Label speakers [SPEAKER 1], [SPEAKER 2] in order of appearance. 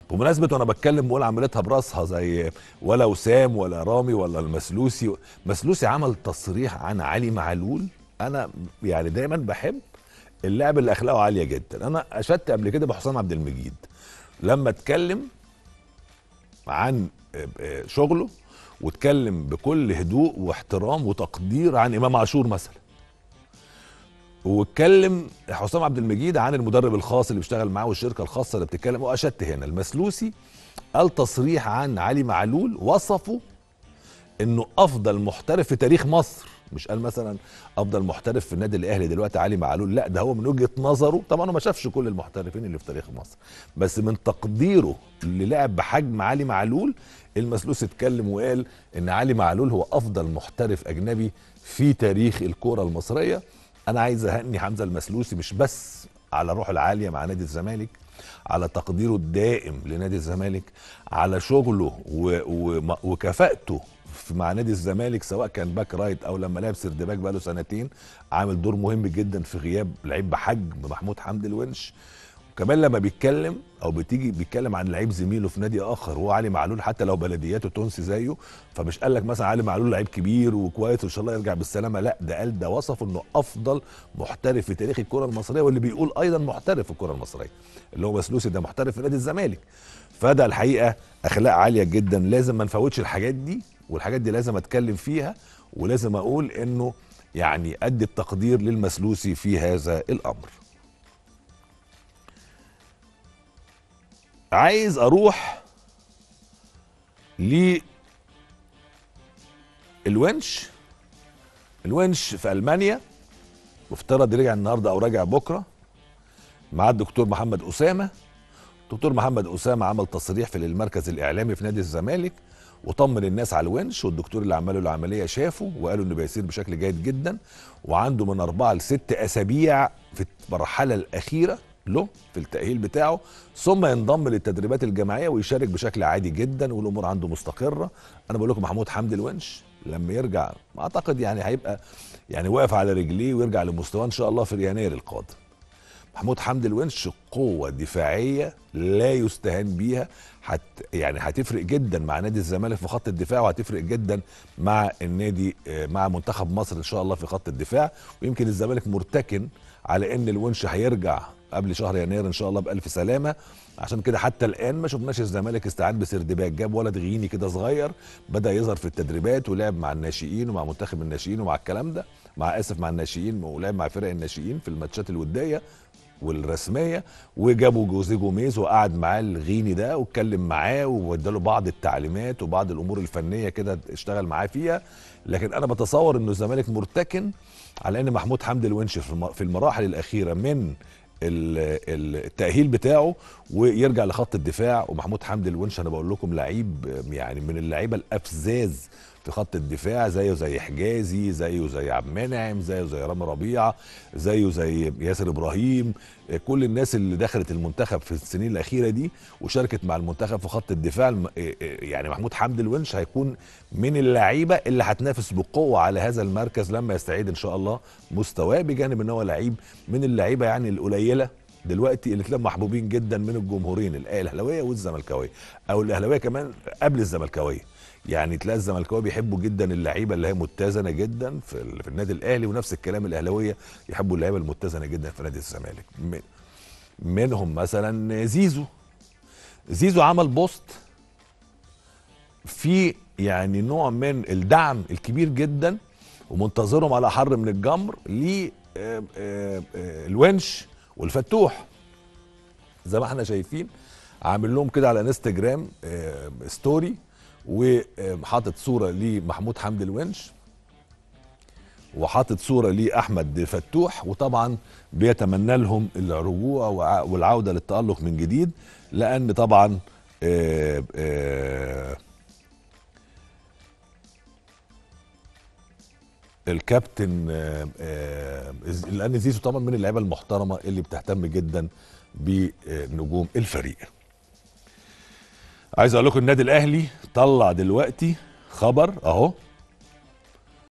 [SPEAKER 1] بمناسبه وانا بتكلم بقول عملتها براسها زي ولا وسام ولا رامي ولا المسلوسي مسلوسي عمل تصريح عن علي معلول انا يعني دايما بحب اللاعب اللي اخلاقه عاليه جدا انا اشدت قبل كده بحسام عبد المجيد لما اتكلم عن شغله واتكلم بكل هدوء واحترام وتقدير عن امام عاشور مثلا واتكلم حسام عبد المجيد عن المدرب الخاص اللي بيشتغل معاه والشركه الخاصه اللي بتتكلم واشدت هنا المسلوسي قال تصريح عن علي معلول وصفه انه افضل محترف في تاريخ مصر مش قال مثلا افضل محترف في النادي الاهلي دلوقتي علي معلول لا ده هو من وجهه نظره طبعا هو ما شافش كل المحترفين اللي في تاريخ مصر بس من تقديره للاعب بحجم علي معلول المسلوس اتكلم وقال ان علي معلول هو افضل محترف اجنبي في تاريخ الكره المصريه انا عايز اهني حمزه المسلوسي مش بس على روحه العاليه مع نادي الزمالك على تقديره الدائم لنادي الزمالك على شغله و... و... وكفاءته مع نادي الزمالك سواء كان باك رايت او لما لعب سرد باك بقاله سنتين عامل دور مهم جدا في غياب لعيب بحجم محمود حمدي الونش وكمان لما بيتكلم او بتيجي بيتكلم عن لعيب زميله في نادي اخر وهو علي معلول حتى لو بلدياته تونسي زيه فمش قال لك مثلا علي معلول لعيب كبير وكويس وان شاء الله يرجع بالسلامه لا ده قال ده وصفه انه افضل محترف في تاريخ الكره المصريه واللي بيقول ايضا محترف في الكره المصريه اللي هو مسلوسي ده محترف في نادي الزمالك فده الحقيقه اخلاق عاليه جدا لازم ما نفوتش الحاجات دي والحاجات دي لازم اتكلم فيها ولازم اقول انه يعني ادي التقدير للمسلوسي في هذا الامر عايز اروح ل الونش الونش في المانيا مفترض يرجع النهارده او راجع بكره مع الدكتور محمد اسامه الدكتور محمد اسامه عمل تصريح في المركز الاعلامي في نادي الزمالك وطمن الناس على الونش والدكتور اللي عمل له العمليه شافه وقالوا انه بيسير بشكل جيد جدا وعنده من اربعه لست اسابيع في المرحله الاخيره له في التاهيل بتاعه ثم ينضم للتدريبات الجماعيه ويشارك بشكل عادي جدا والامور عنده مستقره انا بقول لكم محمود حمدي الونش لما يرجع اعتقد يعني هيبقى يعني واقف على رجليه ويرجع لمستواه ان شاء الله في يناير القادم محمود حمدي الونش قوة دفاعية لا يستهان بيها حت يعني هتفرق جدا مع نادي الزمالك في خط الدفاع وهتفرق جدا مع النادي مع منتخب مصر ان شاء الله في خط الدفاع ويمكن الزمالك مرتكن على ان الونش هيرجع قبل شهر يناير ان شاء الله بالف سلامه عشان كده حتى الان ما شفناش الزمالك استعان بسردباك جاب ولد غيني كده صغير بدا يظهر في التدريبات ولعب مع الناشئين ومع منتخب الناشئين ومع الكلام ده مع اسف مع الناشئين ولعب مع فرق الناشئين في الماتشات الوديه والرسميه وجابوا جوزيه جوميز وقعد معاه الغيني ده واتكلم معاه واداله بعض التعليمات وبعض الامور الفنيه كده اشتغل معاه فيها لكن انا بتصور انه الزمالك مرتكن على ان محمود حمدي الونش في المراحل الاخيره من التاهيل بتاعه ويرجع لخط الدفاع ومحمود حمدي الونش انا بقول لكم لعيب يعني من اللعيبه الافزاز في خط الدفاع زيه زي حجازي زيه زي عبد المنعم زيه زي رامي ربيعه زيه زي ياسر ابراهيم كل الناس اللي دخلت المنتخب في السنين الاخيره دي وشاركت مع المنتخب في خط الدفاع يعني محمود حمدي الونش هيكون من اللعيبه اللي هتنافس بقوه على هذا المركز لما يستعيد ان شاء الله مستواه بجانب ان هو لعيب من اللعيبه يعني القليله دلوقتي اللي تلاقوا محبوبين جدا من الجمهورين الاهلاويه والزملكاويه او الاهلاويه كمان قبل الزملكاويه يعني تلاقي الزملكاويه بيحبوا جدا اللعيبه اللي هي متزنه جدا في, في النادي الاهلي ونفس الكلام الاهلاويه يحبوا اللعيبه المتزنه جدا في نادي الزمالك منهم مثلا زيزو زيزو عمل بوست في يعني نوع من الدعم الكبير جدا ومنتظرهم على حر من الجمر ل الونش والفتوح زي ما احنا شايفين عامل لهم كده على انستجرام ستوري وحاطط صوره لمحمود حمدي الونش وحاطط صوره لاحمد فتوح وطبعا بيتمنى لهم الرجوع والعوده للتالق من جديد لان طبعا آآ آآ الكابتن لان زيزو طبعا من اللعيبه المحترمه اللي بتهتم جدا بنجوم الفريق عايز اقول لكم النادي الاهلي طلع دلوقتي خبر اهو